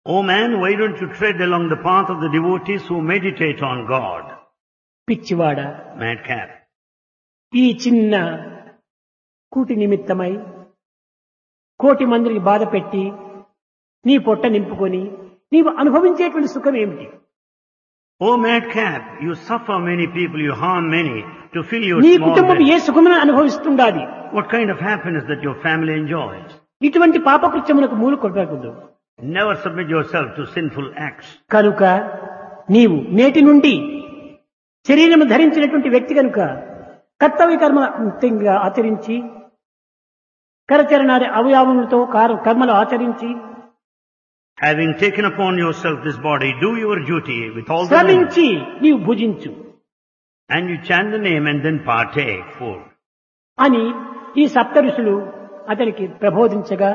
O man, why don't you tread along the path of the devotees who meditate on God? పిచ్చివాడ Madcap. ఈ చిన్న కూటి నిమిత్తమై కోటి మందిని బాధ పెట్టి నీ పొట్ట నింపుకొని నీవు అనుభవించేటువంటి సుఖం ఏమిటి O madcap, you suffer many people, you harm many to fill your నీ small కుటుంబం belly. ఏ సుఖమును అనుభవిస్తుండాలి What kind of happiness that your family enjoys? ఇటువంటి పాపకృత్యములకు మూలు కొట్టకూడదు Never submit yourself to sinful acts. కనుక నీవు నేటి నుండి శరీరము ధరించినటువంటి వ్యక్తి కనుక కర్తవ్య కర్మ అంతంగా ఆచరించి కరచరణాది అవయవములతో కార- కర్మలు ఆచరించి Having taken upon yourself this body, do your duty with all the limbs. శ్రమించి నీవు భుజించు And you chant the name and then partake food. అని ఈ సప్త ఋషులు అతనికి ప్రబోధించగా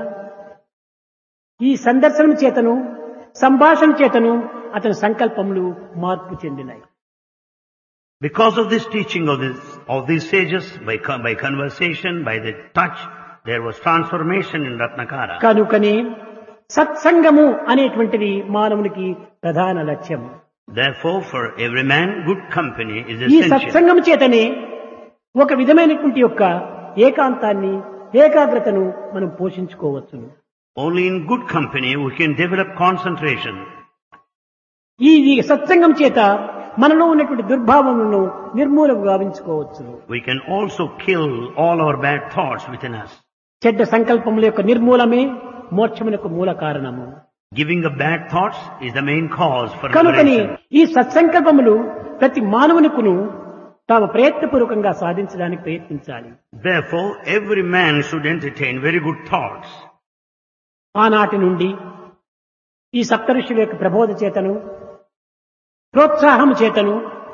ఈ సందర్శనం చేతను సంభాషణ చేతను అతని సంకల్పములు మార్పు చెందినాయి Because of this teaching of this, of these sages, by, co- by conversation, by the touch, there was transformation in Ratnakara. కనుకని సత్సంగము అనేటువంటిది మానవునికి ప్రధాన లక్ష్యం Therefore, for every man, good company is ఈ essential. సత్సంగం చేతనే ఒక విధమైనటువంటి యొక్క ఏకాంతాన్ని ఏకాగ్రతను మనం పోషించుకోవచ్చును Only in good company we can develop concentration. ఈ ఈ సత్సంగం చేత మనలో ఉన్నటువంటి దుర్భావములను నిర్మూలం గావించుకోవచ్చును We can also kill all our bad thoughts within us. చెడ్డ సంకల్పముల యొక్క నిర్మూలమే మోక్షమునకు మూల కారణము Giving up bad thoughts is the main cause for కనుకని liberation. ఈ సత్సంకల్పములు ప్రతి మానవునికును తాము ప్రయత్నపూర్వకంగా సాధించడానికి ప్రయత్నించాలి Therefore, every man should entertain very good thoughts. ఆనాటి నుండి ఈ సప్తఋషుల యొక్క ప్రబోధ చేతను ప్రోత్సాహము చేతను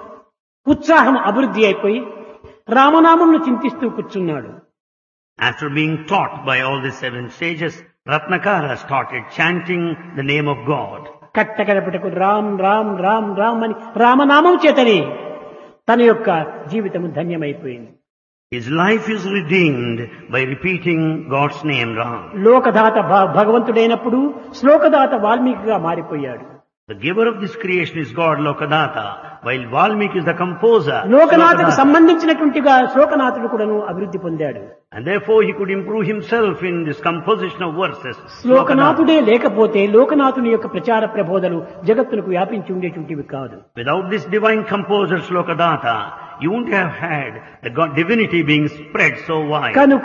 ఉత్సాహం అభివృద్ధి అయిపోయి రామనామంను చింతిస్తూ కూర్చున్నాడు After being taught by all the seven sages, Ratnakara started chanting the name of God. కట్టకడపటకు Ram Ram Ram Ram అని రామనామం చేతనే తన యొక్క జీవితము ధన్యమైపోయింది His life is redeemed by repeating God's name Ram. లోకదాత భ- భగవంతుడైనప్పుడు శ్లోకదాత వాల్మీకిగా మారిపోయాడు The giver of this creation is God Lokadata, while Valmiki is the composer. లోకనాథకు Slokadata. సంబంధించినటువంటిగా శ్లోకనాథుడు కూడాను అభివృద్ధి పొందాడు And therefore he could improve himself in this composition of verses. Slokadata. శ్లోకనాథుడే లేకపోతే లోకనాథుని యొక్క ప్రచార ప్రబోధలు జగత్తునకు వ్యాపించి ఉండేటువంటివి కాదు Without this divine composer Slokadata, you wouldn't have had the God divinity being spread so wide. కనుక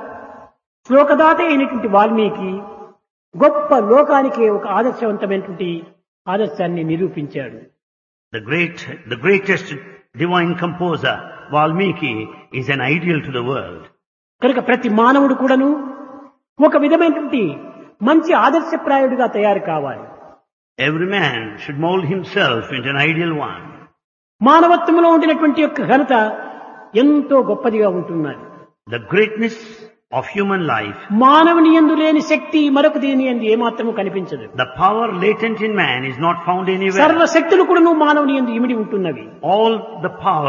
శ్లోకదాత అయినటువంటి వాల్మీకి గొప్ప లోకానికి ఒక ఆదర్శవంతమైనటువంటి ఆదర్శాన్ని నిరూపించాడు The great, the greatest divine composer, Valmiki, is an ideal to the world. కనుక ప్రతి మానవుడు కూడాను ఒక విధమైనటువంటి మంచి ఆదర్శప్రాయుడిగా తయారు కావాలి Every man should mold himself into an ideal one. మానవత్వంలో ఉండినటువంటి యొక్క ఘనత ఎంతో గొప్పదిగా ఉంటున్నది The greatness of human life, మానవుని ఎందు లేని శక్తి మరొక దీని ఎందు ఏమాత్రము కనిపించదు the power latent in man is not found anywhere. సర్వ శక్తులు కూడా మానవుని ఎందు ఇమిడి ఉంటున్నవి All the power